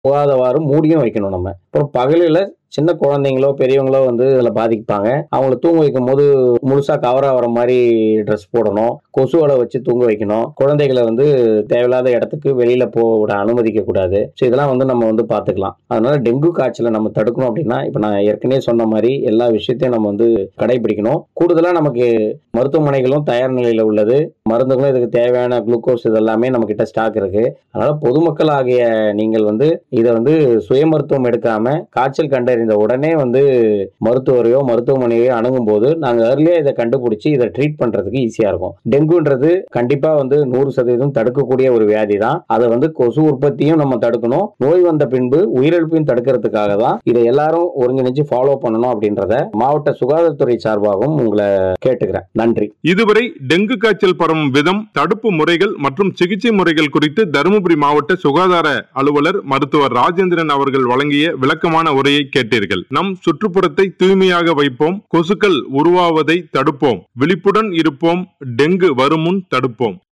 போகாதவாறு மூடியும் வைக்கணும் நம்ம அப்புறம் பகலில் சின்ன குழந்தைங்களோ பெரியவங்களோ வந்து இதில் பாதிப்பாங்க அவங்கள தூங்க வைக்கும் போது முழுசா கவர் ஆகிற மாதிரி ட்ரெஸ் போடணும் கொசுவலை வச்சு தூங்க வைக்கணும் குழந்தைகளை வந்து தேவையில்லாத இடத்துக்கு வெளியில போட அனுமதிக்க கூடாது ஸோ இதெல்லாம் வந்து நம்ம வந்து பார்த்துக்கலாம் அதனால டெங்கு காய்ச்சலை நம்ம தடுக்கணும் அப்படின்னா இப்போ நான் ஏற்கனவே சொன்ன மாதிரி எல்லா விஷயத்தையும் நம்ம வந்து கடைபிடிக்கணும் கூடுதலாக நமக்கு மருத்துவமனைகளும் தயார் நிலையில் உள்ளது மருந்துகளும் இதுக்கு தேவையான குளுக்கோஸ் இதெல்லாமே நம்ம கிட்ட ஸ்டாக் இருக்கு அதனால பொதுமக்கள் ஆகிய நீங்கள் வந்து இதை வந்து சுய மருத்துவம் எடுக்காம காய்ச்சல் கண்டறிந்த உடனே வந்து மருத்துவரையோ மருத்துவமனையோ அணுகும் போது நாங்கள் ஏர்லியா இதை கண்டுபிடிச்சி இதை ட்ரீட் பண்றதுக்கு ஈஸியா இருக்கும் டெங்குன்றது கண்டிப்பா வந்து நூறு சதவீதம் தடுக்கக்கூடிய ஒரு வியாதி தான் அதை வந்து கொசு உற்பத்தியும் நம்ம தடுக்கணும் நோய் வந்த பின்பு உயிரிழப்பையும் தடுக்கிறதுக்காக தான் இதை எல்லாரும் ஒருங்கிணைஞ்சு ஃபாலோ பண்ணணும் அப்படின்றத மாவட்ட சுகாதாரத்துறை சார்பாகவும் உங்களை கேட்டுக்கிறேன் நன்றி இதுவரை டெங்கு காய்ச்சல் பரவும் விதம் தடுப்பு முறைகள் மற்றும் சிகிச்சை முறைகள் குறித்து தருமபுரி மாவட்ட சுகாதார அலுவலர் மருத்துவர் ராஜேந்திரன் அவர்கள் வழங்கிய விளக்கமான உரையை கேட்டீர்கள் நம் சுற்றுப்புறத்தை தூய்மையாக வைப்போம் கொசுக்கள் உருவாவதை தடுப்போம் விழிப்புடன் இருப்போம் டெங்கு வருமுன் தடுப்போம்